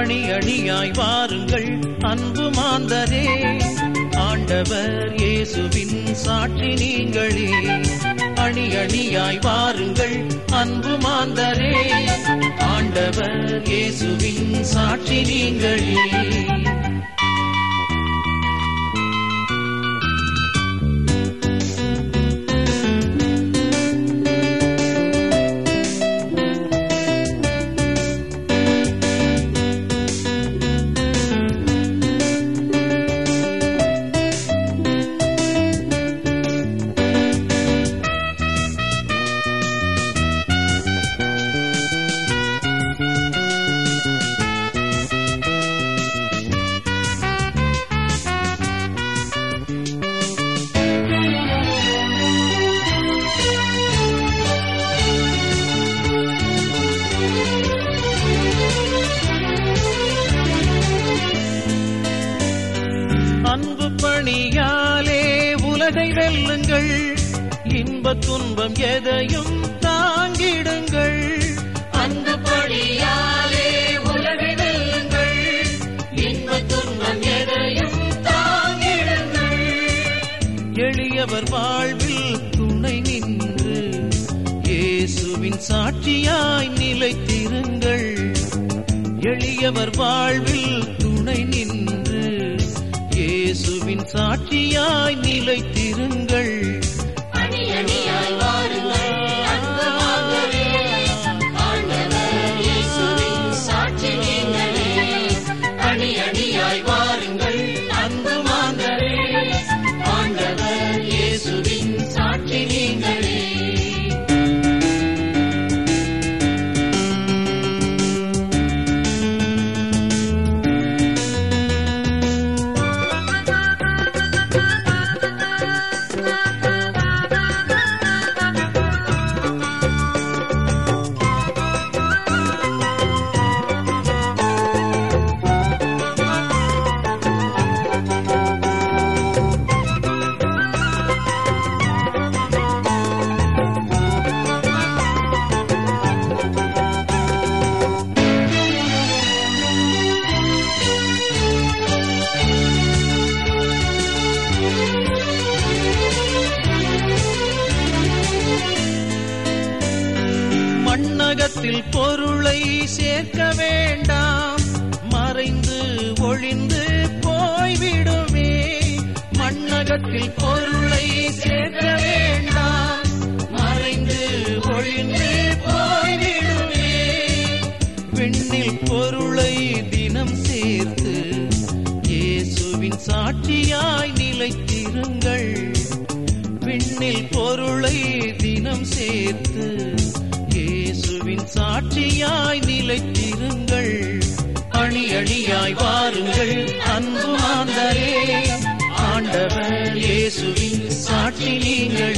அணி அணியாய் வாருங்கள் அன்பு மாந்தரே ஆண்டவர் இயேசுவின் சாட்சி நீங்களே அணி அணியாய் வாருங்கள் அன்பு மாந்தரே ஆண்டவர் இயேசுவின் சாட்சி நீங்களே அன்பு பணியாலே உலகை வெல்லுங்கள் இன்ப துன்பம் எதையும் தாங்கிடுங்கள் அன்பு பொழியாலே உலகை வெல்லுங்கள் இன்ப துன்பம் எதையும் தாங்கிடுங்கள் எளியவர் வாழ்வில் துணை நின்று இயேசுவின் சாட்சியாய் நிலைத்திருங்கள் எளியவர் வாழ்வில் துணை நின்று இயேசுவின் சாட்சியாய் நிலைத்திருங்கள் அணி அணியாய் வாருங்கள் அன்பு மாந்தரே ஆண்டவர் இயேசுவின் சாட்சி நீங்களே அணி அணியாய் வாருங்கள் அன்பு மாந்தரே ஆண்டவர் இயேசுவின் சாட்சி நீங்களே மண்ணகத்தில் பொருளை சேர்க்க வேண்டாம் மறைந்து ஒளிந்து போய்விடுமே மண்ணகத்தில் பொருளை சேர்க்க வேண்டாம் மறைந்து ஒளிந்து போய்விடுமே விண்ணில் பொருளை தினம் சேர்த்து இயேசுவின் சாட்சியாய் நிலைத்திருங்கள் விண்ணில் பொருளை தினம் சேர்த்து இயேசுவின் சாட்சியாய் நிலைத்திருங்கள் அணி அணியாய் வாருங்கள் அன்பு மாந்தரே ஆண்டவர் இயேசுவின் சாட்சி நீங்கள்